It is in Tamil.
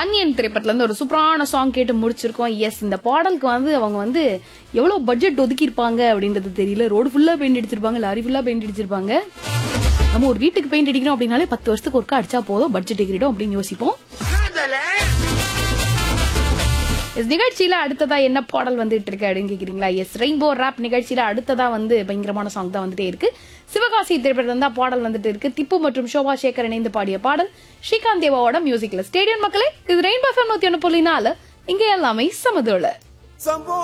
அன்னியன் திரைப்படத்துல இருந்து ஒரு சூப்பரான சாங் கேட்டு முடிச்சிருக்கோம் எஸ் இந்த பாடலுக்கு வந்து அவங்க வந்து எவ்வளவு பட்ஜெட் ஒதுக்கியிருப்பாங்க அப்படின்றது தெரியல ரோடு ஃபுல்லா பெயிண்ட் அடிச்சிருப்பாங்க லாரி ஃபுல்லா பெயிண்ட் அடிச்சிருப்பாங்க நம்ம ஒரு வீட்டுக்கு பெயிண்ட் அடிக்கணும் அப்படின்னாலே பத்து வருஷத்துக்கு ஒருக்கா அடிச்சா போதும் பட்ஜெட் எகிரிடும் அப்படின்னு யோசிப்போம் எஸ் நிகழ்ச்சியில அடுத்ததா என்ன பாடல் வந்துட்டு இருக்கு அப்படின்னு கேக்குறீங்களா எஸ் ரெயின்போ ராப் நிகழ்ச்சியில அடுத்ததா வந்து பயங்கரமான சாங் தான் வந்துட்டே இருக்கு சிவகாசி திரைப்படம் தான் பாடல் வந்துட்டு இருக்கு திப்பு மற்றும் சோபா சேகர் இணைந்து பாடிய பாடல் ஸ்ரீகாந்த் தேவாவோட மியூசிக்ல ஸ்டேடியம் மக்களே இது ரெயின்போ ஃபேம் நூத்தி ஒன்று புள்ளி நாலு இங்க எல்லாமே சமதோல